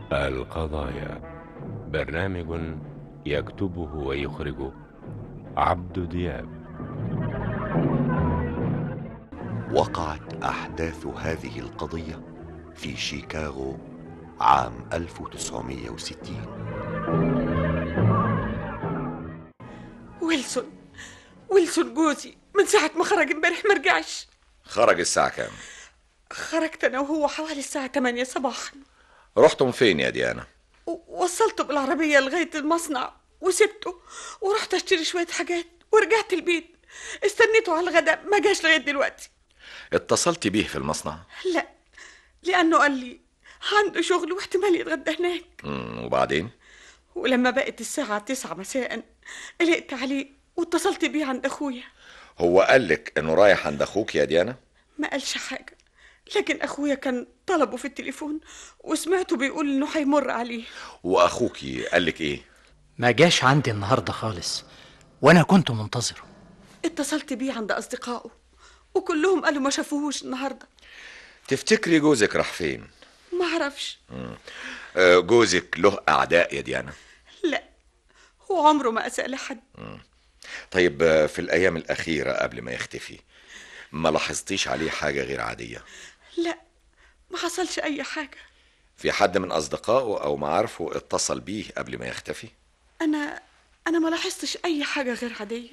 القضايا برنامج يكتبه ويخرجه عبد دياب وقعت أحداث هذه القضية في شيكاغو عام 1960 ويلسون ويلسون جوزي من ساعة ما خرج امبارح ما رجعش خرج الساعة كام؟ خرجت أنا وهو حوالي الساعة 8 صباحا رحتم فين يا ديانا؟ و- وصلته بالعربية لغاية المصنع وسبته ورحت أشتري شوية حاجات ورجعت البيت استنيته على الغداء ما جاش لغاية دلوقتي اتصلت بيه في المصنع؟ لا لأنه قال لي عنده شغل واحتمال يتغدى هناك مم، وبعدين؟ ولما بقت الساعة تسعة مساء قلقت عليه واتصلت بيه عند أخويا هو قالك انه رايح عند اخوك يا ديانا؟ ما قالش حاجة لكن أخويا كان طلبه في التليفون وسمعته بيقول إنه هيمر عليه واخوكي قالك ايه؟ ما جاش عندي النهارده خالص وانا كنت منتظره اتصلت بيه عند أصدقائه وكلهم قالوا ما شافوهوش النهاردة تفتكري جوزك راح فين؟ ما أعرفش آه، جوزك له اعداء يا ديانا لا هو عمره ما أساء لحد طيب آه، في الايام الاخيرة قبل ما يختفي ما لاحظتيش عليه حاجة غير عادية لا ما حصلش أي حاجة في حد من اصدقائه او معارفه اتصل بيه قبل ما يختفي؟ أنا أنا ما لاحظتش أي حاجة غير عادية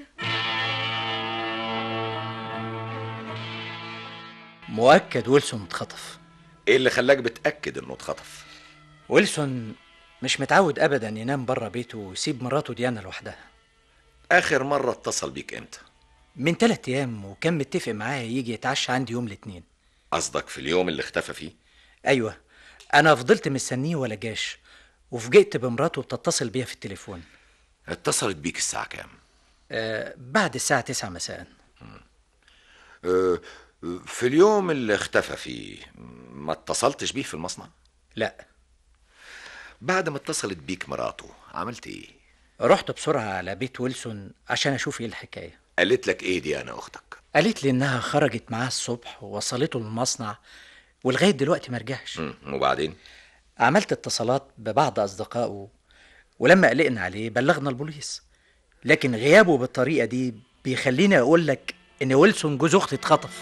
مؤكد ويلسون اتخطف ايه اللي خلاك بتأكد انه اتخطف؟ ويلسون مش متعود ابدا ينام بره بيته ويسيب مراته ديانا لوحدها اخر مرة اتصل بيك امتى؟ من تلات ايام وكان متفق معايا يجي يتعشى عندي يوم الاثنين قصدك في اليوم اللي اختفى فيه؟ ايوه انا فضلت مستنيه ولا جاش وفجئت بمراته بتتصل بيا في التليفون اتصلت بيك الساعة كام؟ آه بعد الساعة تسعة مساء آه، في اليوم اللي اختفى فيه ما اتصلتش بيه في المصنع؟ لا بعد ما اتصلت بيك مراته عملت ايه؟ رحت بسرعة على بيت ويلسون عشان اشوف ايه الحكاية قالت لك ايه دي انا اختك؟ قالت لي انها خرجت معاه الصبح ووصلته للمصنع ولغاية دلوقتي ما رجعش مم، وبعدين؟ عملت اتصالات ببعض أصدقائه ولما قلقنا عليه بلغنا البوليس لكن غيابه بالطريقة دي بيخليني أقول لك إن ويلسون جوز أختي اتخطف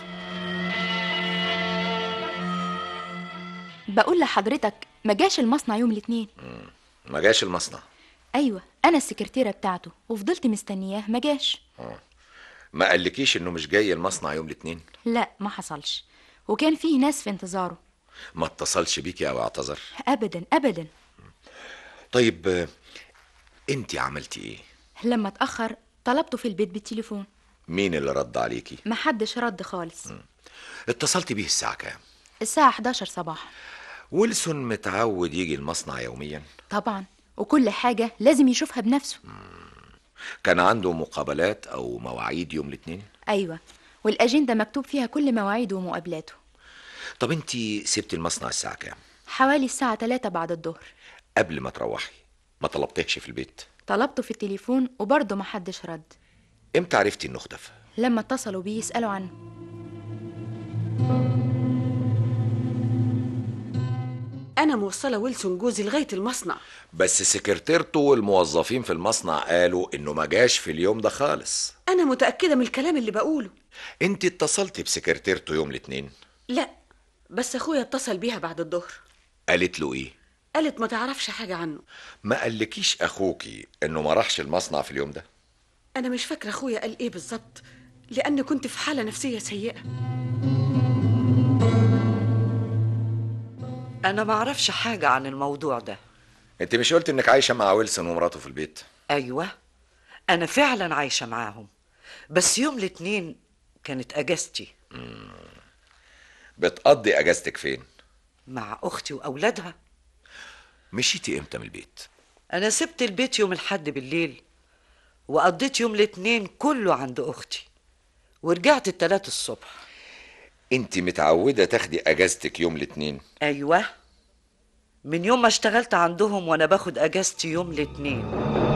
بقول لحضرتك ما جاش المصنع يوم الاثنين ما جاش المصنع ايوه انا السكرتيره بتاعته وفضلت مستنياه ما جاش ما قالكيش انه مش جاي المصنع يوم الاثنين لا ما حصلش وكان فيه ناس في انتظاره ما اتصلش بيكي او اعتذر ابدا ابدا طيب آه، انت عملتي ايه لما اتاخر طلبته في البيت بالتليفون مين اللي رد عليكي ما حدش رد خالص اتصلت بيه الساعه كام الساعه 11 صباحا ويلسون متعود يجي المصنع يوميا طبعا وكل حاجه لازم يشوفها بنفسه كان عنده مقابلات او مواعيد يوم الاثنين ايوه والاجنده مكتوب فيها كل مواعيده ومقابلاته طب انت سبت المصنع الساعه كام حوالي الساعه 3 بعد الظهر قبل ما تروحي ما طلبتكش في البيت طلبته في التليفون وبرضه ما حدش رد امتى عرفتي انه اختفى لما اتصلوا بيه يسالوا عنه أنا موصلة ويلسون جوزي لغاية المصنع بس سكرتيرته والموظفين في المصنع قالوا انه ما جاش في اليوم ده خالص أنا متأكدة من الكلام اللي بقوله انت اتصلتي بسكرتيرته يوم الاثنين لا بس أخويا اتصل بيها بعد الظهر قالت له ايه قالت ما تعرفش حاجة عنه ما قالكيش اخوكي انه ما راحش المصنع في اليوم ده أنا مش فاكرة أخويا قال إيه بالظبط لأن كنت في حالة نفسية سيئة أنا ما أعرفش حاجة عن الموضوع ده انت مش قلت انك عايشه مع ويلسون ومراته في البيت أيوة أنا فعلا عايشة معاهم بس يوم الاثنين كانت أجازتي بتقضي اجازتك فين مع أختي وأولادها مشيتي امتى من البيت أنا سبت البيت يوم الحد بالليل وقضيت يوم الاثنين كله عند أختي ورجعت التلات الصبح انت متعوده تاخدي اجازتك يوم الاثنين أيوة من يوم ما اشتغلت عندهم وأنا باخد أجازتي يوم الاثنين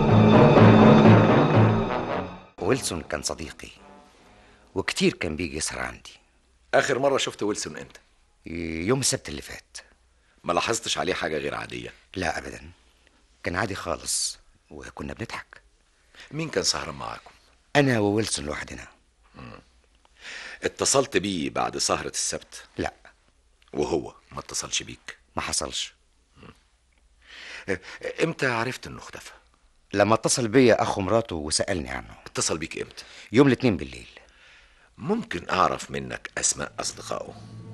ويلسون كان صديقي وكتير كان بيجي يسهر عندي اخر مره شفت ويلسون امتى يوم السبت اللي فات ما لاحظتش عليه حاجة غير عادية لا ابدا كان عادي خالص وكنا بنضحك مين كان سهران معاكم انا وويلسون لوحدنا اتصلت بيه بعد سهرة السبت لا وهو ما اتصلش بيك ما حصلش اه، امتى عرفت انه اختفى لما اتصل بيا اخو مراته وسالني عنه اتصل بيك امتى يوم الاثنين بالليل ممكن اعرف منك اسماء اصدقائه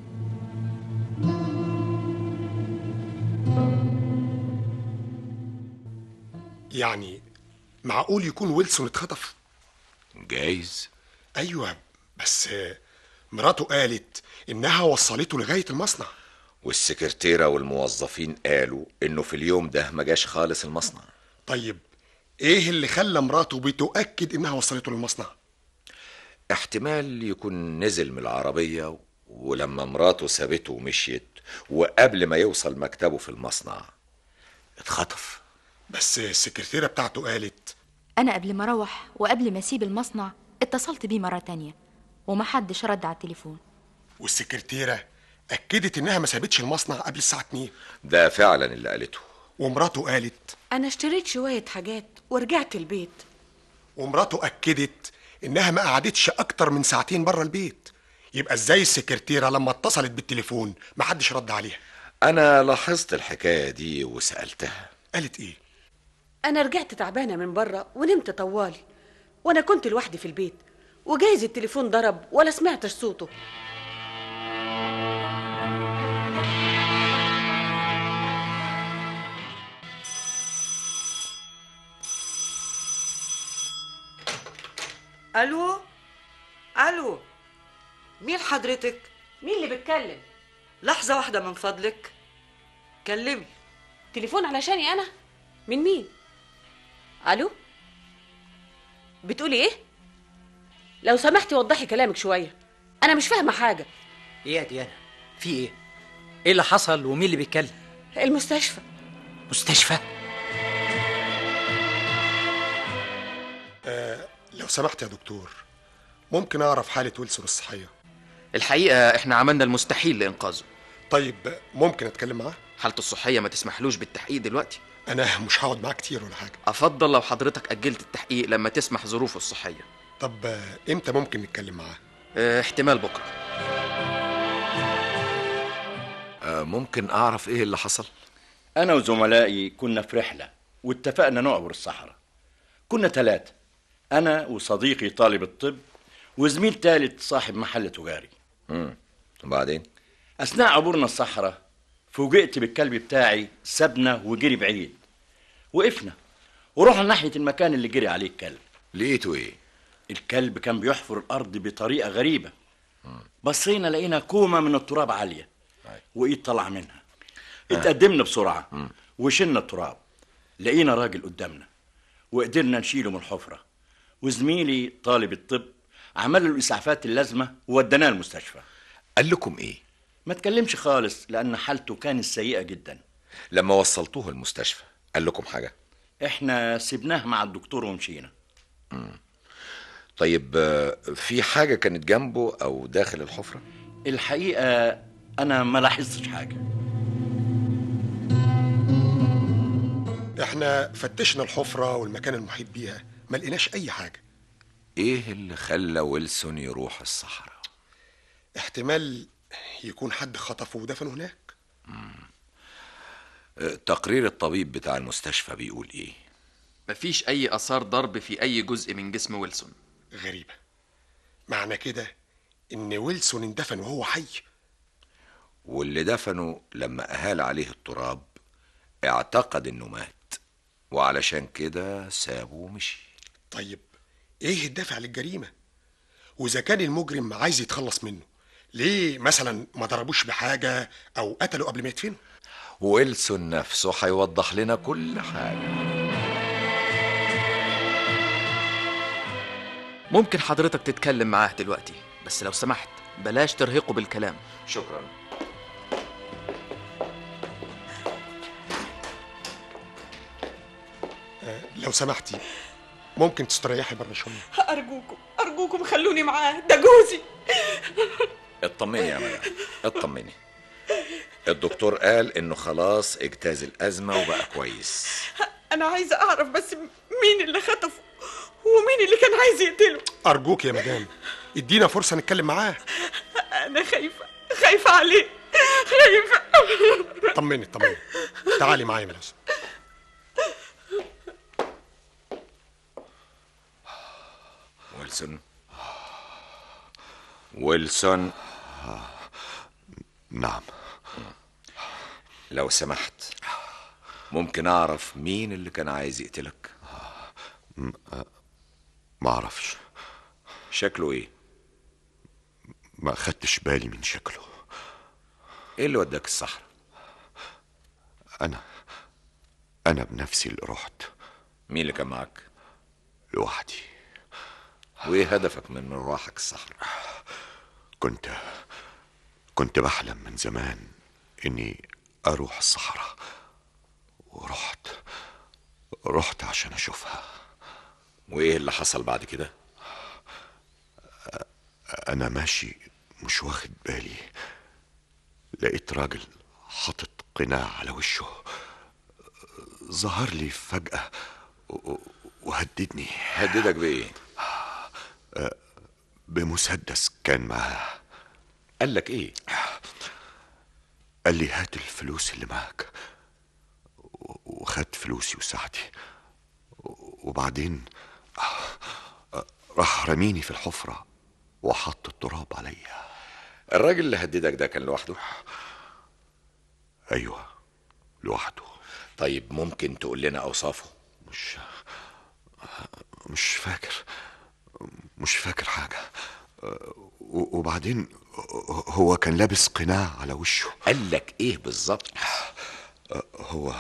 يعني معقول يكون ويلسون اتخطف جايز ايوه بس آه، مراته قالت انها وصلته لغايه المصنع والسكرتيرة والموظفين قالوا انه في اليوم ده ما جاش خالص المصنع طيب ايه اللي خلى مراته بتؤكد انها وصلته للمصنع احتمال يكون نزل من العربية ولما مراته سابته ومشيت وقبل ما يوصل مكتبه في المصنع اتخطف بس السكرتيره بتاعته قالت أنا قبل ما أروح وقبل ما أسيب المصنع اتصلت بيه مرة تانية ومحدش رد على التليفون والسكرتيره اكدت انها ما سابتش المصنع قبل الساعه 2 ده فعلا اللي قالته ومراته قالت انا اشتريت شويه حاجات ورجعت البيت ومراته اكدت انها ما قعدتش اكتر من ساعتين بره البيت يبقى ازاي السكرتيره لما اتصلت بالتليفون ما حدش رد عليها انا لاحظت الحكاية دي وسألتها قالت ايه انا رجعت تعبانه من بره ونمت طوالي وانا كنت لوحدي في البيت وجايز التليفون ضرب ولا سمعتش صوته الو الو مين حضرتك مين اللي بيتكلم لحظه واحده من فضلك كلمي تليفون علشاني انا من مين الو بتقولي ايه لو سمحتي وضحي كلامك شويه انا مش فاهمه حاجه ايه يا ديانا في ايه ايه اللي حصل ومين اللي بيتكلم المستشفى مستشفى لو سمحت يا دكتور ممكن اعرف حاله ويلسون الصحيه الحقيقة احنا عملنا المستحيل لإنقاذه طيب ممكن اتكلم معاه حالته الصحية ما تسمحلوش بالتحقيق دلوقتي انا مش هقعد معاه كتير ولا حاجه أفضل لو حضرتك أجلت التحقيق لما تسمح ظروفه الصحية طب آه، امتى ممكن نتكلم معاه اه احتمال بكرة آه، ممكن اعرف ايه اللي حصل أنا وزملائي كنا في رحلة واتفقنا نعبر الصحراء كنا ثلاثة أنا وصديقي طالب الطب وزميل ثالث صاحب محل تجاري مم. وبعدين أثناء عبورنا الصحراء فوجئت بالكلب بتاعي سابنا وجري بعيد وقفنا ورحنا ناحية المكان اللي جري عليه الكلب لقيته ايه الكلب كان بيحفر الأرض بطريقة غريبة بصينا لقينا كومة من التراب عالية وإيد طالعة منها اتقدمنا بسرعة وشلنا التراب لقينا راجل قدامنا وقدرنا نشيله من الحفرة وزميلي طالب الطب عمل له الإسعافات اللازمة ووديناه المستشفى قال لكم ايه ما تكلمش خالص لأن حالته كانت سيئة جدا لما وصلتوه المستشفى قال لكم حاجة احنا سبناه مع الدكتور ومشينا طيب آه، في حاجة كانت جنبه او داخل الحفرة الحقيقة أنا ما لاحظتش حاجة احنا فتشنا الحفره والمكان المحيط بيها ما لقيناش اي حاجه ايه اللي خلى ويلسون يروح الصحراء احتمال يكون حد خطفه ودفنه هناك آه، تقرير الطبيب بتاع المستشفى بيقول ايه مفيش أي آثار ضرب في أي جزء من جسم ويلسون غريبه معنى كده ان ويلسون اندفن وهو حي واللي دفنه لما أهال عليه التراب اعتقد انه مات وعلشان كده سابه ومشي طيب ايه الدافع للجريمه واذا كان المجرم عايز يتخلص منه ليه مثلا ما ضربوش بحاجه او قتلوا قبل ما يدفنوا ويلسون نفسه هيوضح لنا كل حاجة ممكن حضرتك تتكلم معاه دلوقتي بس لو سمحت بلاش ترهقه بالكلام شكرا لو سمحتي ممكن تستريحي بره شويه ارجوكم ارجوكم خلوني معاه ده جوزي اطمني يا مدام اطمني الدكتور قال انه خلاص اجتاز الازمه وبقى كويس انا عايزه اعرف بس مين اللي خطفه ومين اللي كان عايز يقتله ارجوك يا مدام ادينا فرصه نتكلم معاه انا خايفه خايفه عليه خايفه طمني طمني تعالي معايا ملوسة ويلسون ويلسون نعم لو سمحت ممكن اعرف مين اللي كان عايز يقتلك ما اعرفش شكله ايه ما اخدتش بالي من شكله ايه اللي وداك الصحراء انا انا بنفسي اللي رحت مين اللي كان معاك لوحدي وايه هدفك من مروحك الصحراء كنت كنت بحلم من زمان اني اروح الصحراء ورحت رحت عشان اشوفها وايه اللي حصل بعد كده انا ماشي مش واخد بالي لقيت راجل حاطط قناع على وشه ظهر لي فجأة و- وهددني هددك بايه بمسدس كان معاه قال لك ايه قال لي هات الفلوس اللي معاك و- وخد فلوسي وساعتي وبعدين راح رميني في الحفرة وحط التراب عليا الراجل اللي هددك ده كان لوحده ايوه لوحده طيب ممكن تقول لنا اوصافه مش مش فاكر مش فاكر حاجة و- وبعدين هو كان لابس قناع على وشه قال لك ايه بالظبط هو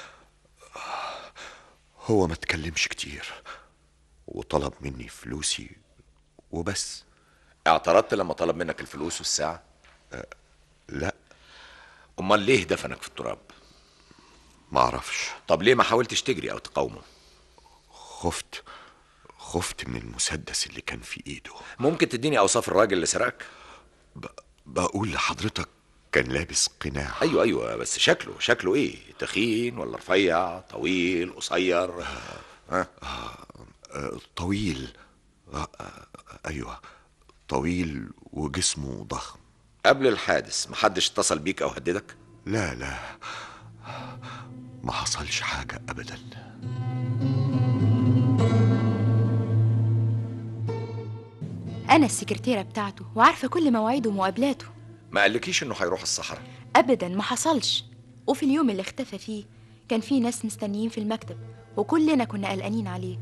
هو ما اتكلمش كتير وطلب مني فلوسي وبس اعترضت لما طلب منك الفلوس والساعه لا امال ليه دفنك في التراب ما اعرفش طب ليه ما حاولتش تجري او تقاومه خفت خفت من المسدس اللي كان في ايده ممكن تديني اوصاف الراجل اللي سرقك بقول لحضرتك كان لابس قناع ايوه ايوه بس شكله شكله ايه تخين ولا رفيع طويل قصير ها آه، طويل آه، آه، ايوه طويل وجسمه ضخم قبل الحادث محدش اتصل بيك او هددك لا لا ما حصلش حاجة أبدا أنا السكرتيرة بتاعته وعارفة كل مواعيده ومقابلاته ما قالكيش انه هيروح الصحراء أبدا ما حصلش وفي اليوم اللي اختفى فيه كان في ناس مستنيين في المكتب وكلنا كنا قلقانين عليه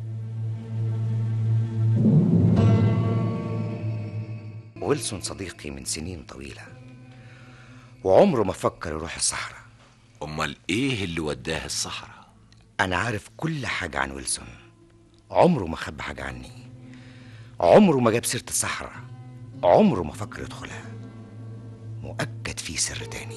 ويلسون صديقي من سنين طويلة وعمره ما فكر يروح الصحراء امال ايه اللي وداه الصحراء أنا عارف كل حاجة عن ويلسون عمره ما خبى حاجة عني عمره ما جاب سيرة الصحراء عمره ما فكر يدخلها مؤكد في سر تاني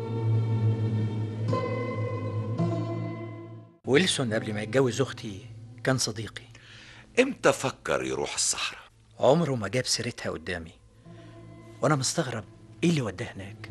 ويلسون قبل ما يتجوز أختي كان صديقي امتى فكر يروح الصحراء عمره ما جاب سيرتها قدامي وأنا مستغرب إيه اللي وداه هناك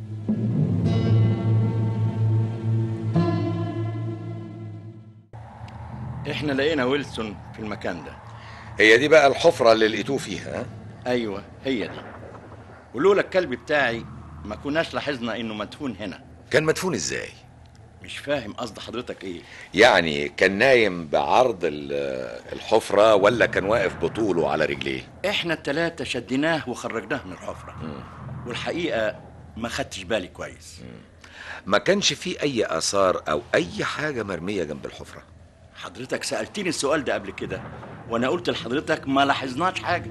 احنا لقينا ويلسون في المكان ده هي دي بقى الحفره اللي لقيتوه فيها ها ايوه هي دي ولولا الكلب بتاعي ما كناش لاحظنا انه مدفون هنا كان مدفون ازاي مش فاهم قصد حضرتك ايه يعني كان نايم بعرض ال- الحفره ولا كان واقف بطوله على رجليه احنا التلاتة شديناه وخرجناه من الحفرة والحقيقة ما خدتش بالي كويس ما كانش فيه اي اثار او اي حاجه مرميه جنب الحفره حضرتك سألتني السؤال ده قبل كده وانا قلت لحضرتك ما لاحظناش حاجة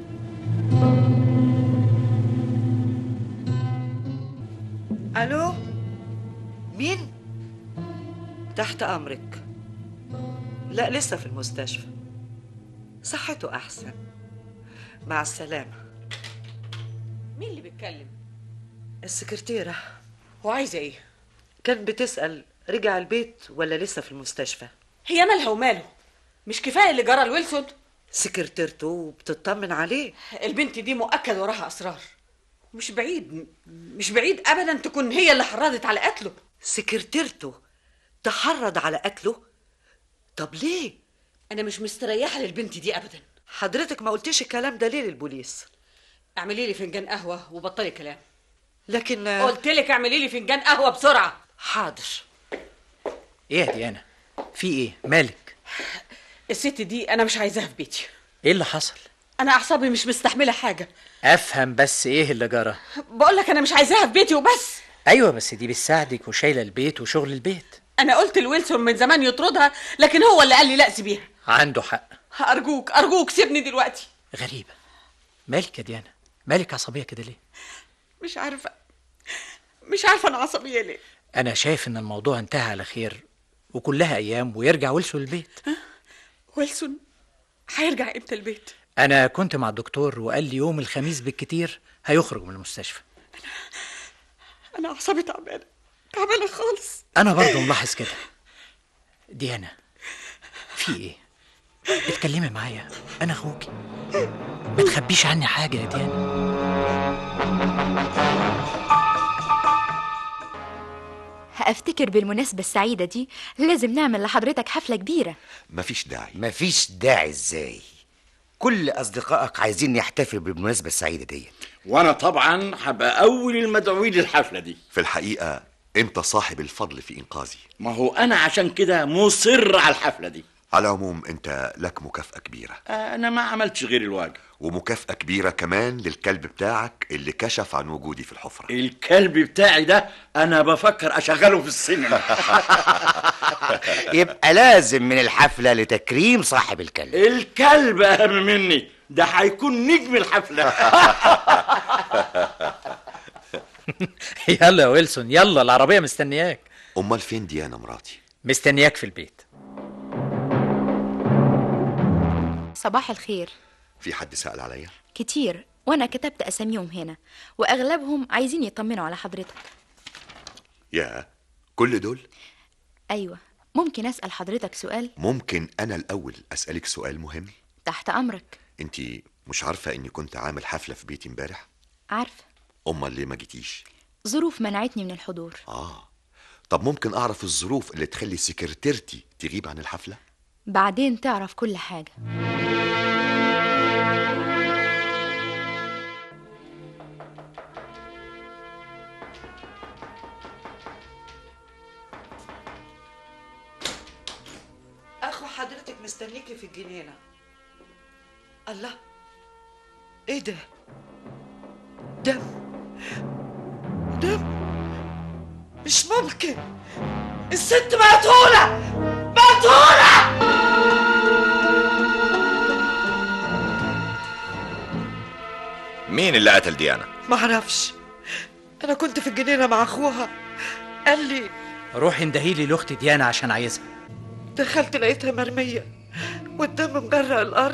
الو مين تحت امرك لا لسه في المستشفى صحته احسن مع السلامه مين اللي بيتكلم السكرتيره وعايزه ايه كانت بتسال رجع البيت ولا لسه في المستشفى هي مالها وماله مش كفايه اللي جرى لويلسون سكرتيرته وبتطمن عليه البنت دي مؤكد وراها اسرار مش بعيد مش بعيد ابدا تكون هي اللي حرضت على قتله سكرتيرته تحرض على قتله طب ليه انا مش مستريحه للبنت دي ابدا حضرتك ما قلتيش الكلام ده ليه للبوليس اعملي لي فنجان قهوه وبطلي كلام لكن قلت لك اعملي لي فنجان قهوه بسرعه حاضر ايه يا ديانا في ايه مالك الست دي انا مش عايزاها في بيتي ايه اللي حصل انا اعصابي مش مستحمله حاجه افهم بس ايه اللي جرى بقول لك انا مش عايزاها في بيتي وبس ايوه بس دي بتساعدك وشايله البيت وشغل البيت انا قلت لويلسون من زمان يطردها لكن هو اللي قال لي لا سيبيها عنده حق ارجوك ارجوك سيبني دلوقتي غريبه مالك يا ديانا مالك عصبيه كده ليه مش عارفه مش عارفه انا عصبيه ليه انا شايف ان الموضوع انتهى على خير وكلها ايام ويرجع ويلسون البيت ويلسون هيرجع امتى البيت انا كنت مع الدكتور وقال لي يوم الخميس بالكتير هيخرج من المستشفى انا اعصابي تعبانه تعبانه خالص انا برضه ملاحظ كده ديانا في ايه اتكلمي معايا انا اخوكي ما تخبيش عني حاجه يا ديانا هأفتكر بالمناسبة السعيدة دي لازم نعمل لحضرتك حفلة كبيرة مفيش داعي مفيش داعي ازاي كل اصدقائك عايزين يحتفلوا بالمناسبه السعيده ديت وانا طبعا هبقى اول المدعوين للحفله دي في الحقيقة انت صاحب الفضل في انقاذي ما هو انا عشان كده مصر على الحفله دي على العموم انت لك مكافأة كبيرة انا ما عملتش غير الواجب ومكافأة كبيرة كمان للكلب بتاعك اللي كشف عن وجودي في الحفرة الكلب بتاعي ده انا بفكر اشغله في السينما يبقى لازم من الحفله لتكريم صاحب الكلب الكلب اهم مني ده هيكون نجم الحفله يلا يا ويلسون يلا العربيه مستنياك امال فين ديانا مراتي مستنياك في البيت صباح الخير في حد سأل عليا كتير وانا كتبت اساميهم هنا واغلبهم عايزين يطمنوا على حضرتك يا كل دول ايوه ممكن اسال حضرتك سؤال ممكن انا الاول اسألك سؤال مهم تحت امرك انت مش عارفة اني كنت عامل حفلة في بيتي امبارح عارفه امال ليه ما جيتيش ظروف منعتني من الحضور اه طب ممكن اعرف الظروف اللي تخلي سكرتيرتي تغيب عن الحفلة بعدين تعرف كل حاجه اخو حضرتك مستنيكي في الجنينه الله ايه ده دم دم مش ممكن الست مقتوله مقتوله مين اللي قتل ديانا معرفش انا كنت في الجنينه مع اخوها قال لي روحي اندهيلي لاختي ديانا عشان عايزها دخلت لقيتها مرميه والدم مغرق الارض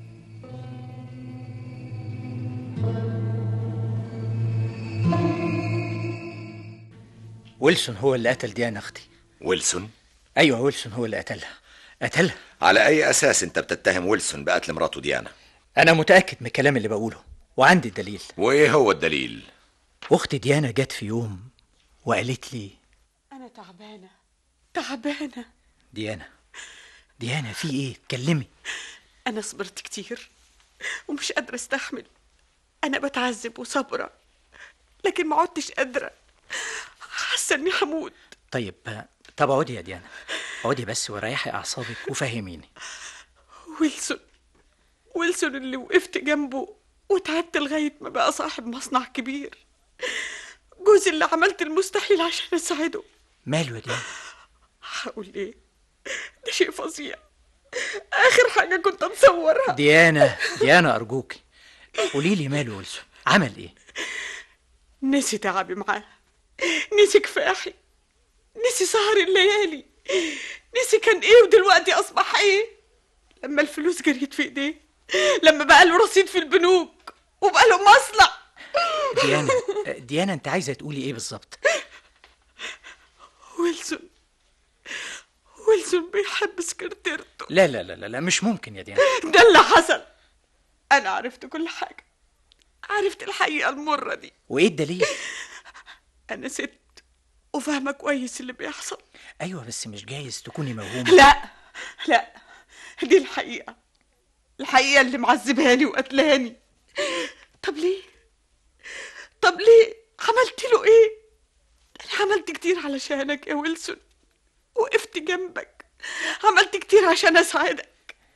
ويلسون هو اللي قتل ديانا اختي ويلسون ايوه ويلسون هو اللي قتلها قتلها على اي اساس انت بتتهم ويلسون بقتل مراته ديانا انا متاكد من الكلام اللي بقوله وعندي الدليل وايه هو الدليل اختي ديانا جت في يوم وقالت لي انا تعبانه تعبانه ديانا ديانا في ايه اتكلمي انا صبرت كتير ومش قادره استحمل انا بتعذب وصابره لكن ما عدتش قادره حاسه اني هموت طيب طب اقعدي يا ديانا اقعدي بس وريحي اعصابك وفهميني ويلسون ويلسون اللي وقفت جنبه وتعبت لغايه ما بقى صاحب مصنع كبير جوزي اللي عملت المستحيل عشان اساعده ماله يا ديانا هقول ايه ده شيء فظيع اخر حاجه كنت اتصورها ديانا ديانا ارجوكي قولي لي ماله ويلسون عمل ايه نسي تعبي معاه نسي كفاحي نسي سهر الليالي نسي كان ايه ودلوقتي اصبح ايه لما الفلوس جريت في ايديه لما بقى له رصيد في البنوك وبقى له مصنع ديانا ديانا انت عايزه تقولي ايه بالظبط ويلسون ويلسون بيحب سكرتيرته لا لا لا لا, لا مش ممكن يا ديانا ده اللي حصل انا عرفت كل حاجه عرفت الحقيقة المرة دي وايه الدليل أنا ست وفاهمة كويس اللي بيحصل ايوه بس مش جايز تكوني موهومه لا لا دي الحقيقة الحقيقة اللي معذباني وقتلاني طب ليه طب ليه عملت له ايه انا عملت كتير علشانك يا ويلسون وقفت جنبك عملت كتير عشان اساعدك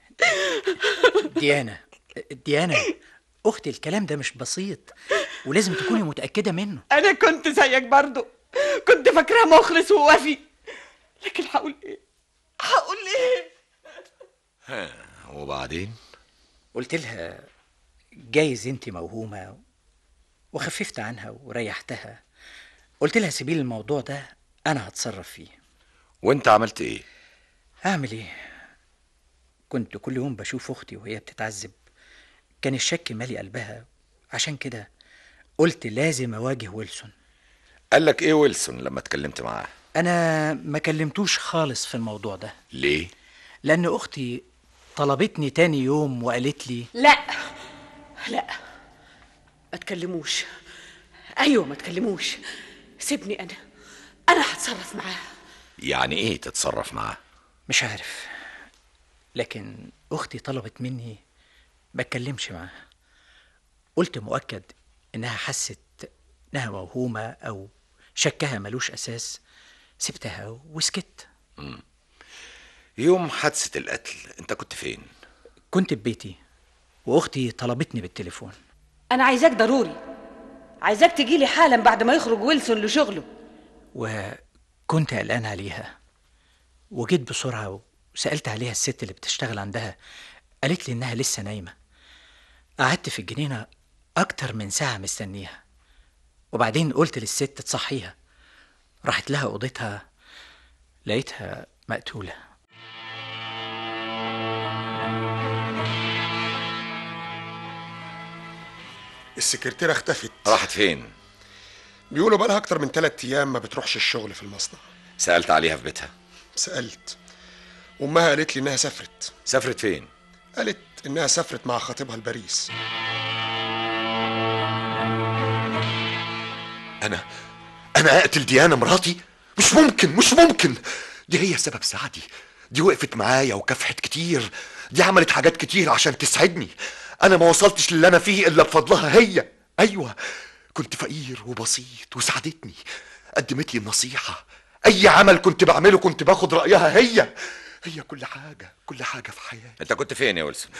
ديانا ديانا اختي الكلام ده مش بسيط ولازم تكوني متاكده منه انا كنت زيك برضو كنت فاكراه مخلص ووفي لكن هقول ايه هقول ايه ها وبعدين قلت لها جايز انت موهومه وخففت عنها وريحتها قلت لها سيبي لي الموضوع ده انا هتصرف فيه وانت عملت ايه اعمل ايه كنت كل يوم بشوف اختي وهي بتتعذب كان الشك مالي قلبها عشان كده قلت لازم اواجه ويلسون قال لك ايه ويلسون لما اتكلمت معاه انا ما كلمتوش خالص في الموضوع ده ليه لان اختي طلبتني تاني يوم وقالت لي لا لا ما تكلموش ايوه ما تكلموش سيبني انا انا هتصرف معاه يعني ايه تتصرف معاه مش عارف لكن اختي طلبت مني ما اتكلمش معاها قلت مؤكد انها حست انها موهومه او شكها ملوش اساس سبتها وسكت مم. يوم حادثة القتل انت كنت فين كنت في بيتي واختي طلبتني بالتليفون انا عايزاك ضروري عايزاك تجيلي حالا بعد ما يخرج ويلسون لشغله وكنت قلقان عليها وجيت بسرعة وسألت عليها الست اللي بتشتغل عندها قالت لي إنها لسه نايمة قعدت في الجنينة أكتر من ساعة مستنيها وبعدين قلت للست تصحيها راحت لها أوضتها لقيتها مقتولة السكرتيرة اختفت راحت فين بيقولوا بقالها أكتر من ثلاثة أيام ما بتروحش الشغل في المصنع سألت عليها في بيتها سألت أمها قالت لي إنها سافرت سافرت فين قالت إنها سافرت مع خطيبها لباريس أنا أنا أقتل ديانا مراتي مش ممكن مش ممكن دي هي سبب سعدي دي وقفت معايا وكافحت كتير دي عملت حاجات كتير عشان تسعدني أنا ما وصلتش للي أنا فيه إلا بفضلها هي أيوة كنت فقير وبسيط وساعدتني قدمت لي النصيحة أي عمل كنت بعمله كنت باخد رأيها هي هي كل حاجة كل حاجة في حياتي انت كنت فين يا ويلسون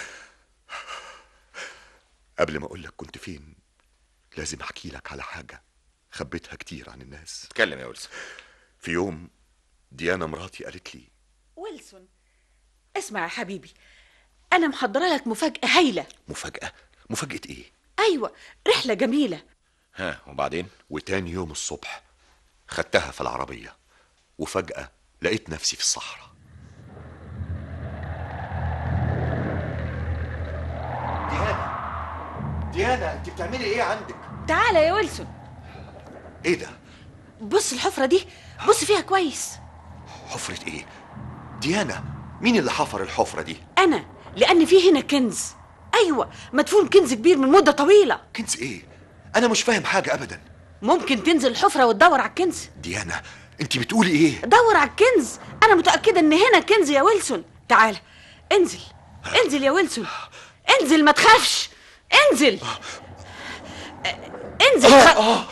قبل ما أقول لك كنت فين لازم أحكي لك على حاجة خبيتها كتير عن الناس اتكلم يا ويلسون في يوم ديانا مراتي قالت لي ويلسون اسمع يا حبيبي انا محضره لك مفاجاه هايله مفاجأة مفاجأة إيه؟ ايوه رحله جميله ها وبعدين وتاني يوم الصبح خدتها في العربية وفجأة لقيت نفسي في الصحراء ديانا ديانا انت بتعملي ايه عندك؟ تعالى يا ويلسون ايه ده؟ بص الحفره دي بص فيها كويس حفرة ايه؟ ديانا مين اللي حفر الحفرة دي؟ انا لان في هنا كنز ايوه مدفون كنز كبير من مده طويله كنز ايه؟ انا مش فاهم حاجة ابدا ممكن تنزل الحفره وتدور على الكنز ديانا انت بتقولي ايه؟ دور على الكنز انا متاكده ان هنا كنز يا ويلسون تعال انزل انزل يا ويلسون انزل ما تخافش انزل انزل خ...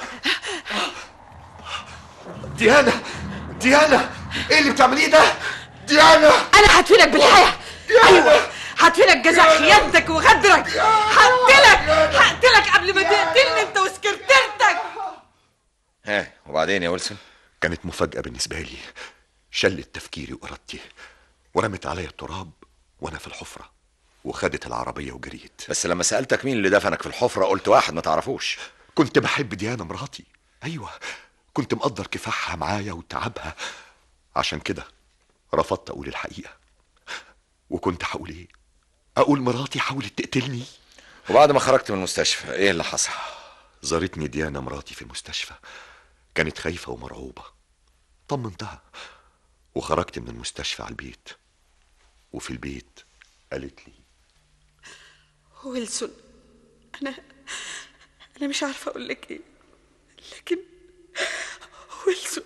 ديانا ديانا ايه اللي بتعمليه ده؟ ديانا انا هدفنك بالحياه ايوه هدفنك جزاء خيانتك وغدرك هقتلك هقتلك قبل ما تقتلني انت وسكرتيرتك ها وبعدين يا ويلسون كانت مفاجأة بالنسبة لي شلت تفكيري وإرادتي ورمت عليا التراب وأنا في الحفرة وخدت العربية وجريت بس لما سألتك مين اللي دفنك في الحفرة قلت واحد ما تعرفوش كنت بحب ديانا مراتي أيوة كنت مقدر كفاحها معايا وتعبها عشان كده رفضت أقول الحقيقة وكنت هقول إيه؟ أقول مراتي حاولت تقتلني وبعد ما خرجت من المستشفى ايه اللي حصل زارتني ديانا مراتي في المستشفى كانت خايفة ومرعوبة طمنتها وخرجت من المستشفى على البيت وفي البيت قالت لي ويلسون انا انا مش عارفه اقول لك ايه لكن ويلسون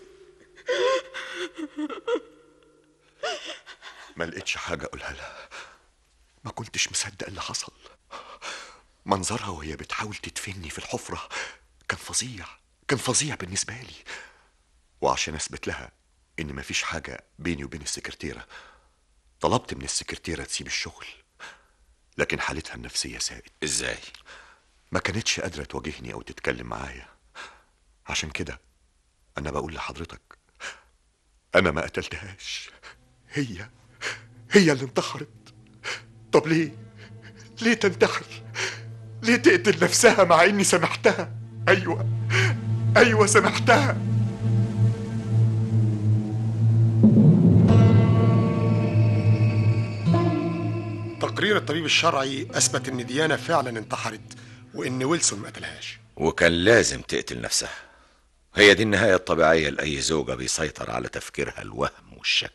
ما لقيتش حاجة أقولها لها ما كنتش مصدق اللي حصل منظرها وهي بتحاول تدفني في الحفرة كان فظيع كان فظيع بالنسبة لي وعشان أثبت لها إن مفيش حاجة بيني وبين السكرتيرة طلبت من السكرتيرة تسيب الشغل لكن حالتها النفسية ساءت ازاي ما كانتش قادرة تواجهني أو تتكلم معايا عشان كده أنا بقول لحضرتك أنا ما قتلتهاش هي هي اللي انتحرت طب ليه ليه تنتحر ليه تقتل نفسها مع إني سامحتها أيوة أيوة سامحتها تقرير الطبيب الشرعي اثبت ان ديانا فعلا انتحرت وان ويلسون ما قتلهاش وكان لازم تقتل نفسها هي دي النهاية الطبيعية لأي زوجة بيسيطر على تفكيرها الوهم والشك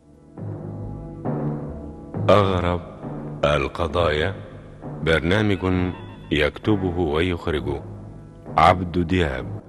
أغرب القضايا برنامج يكتبه ويخرجه عبد دياب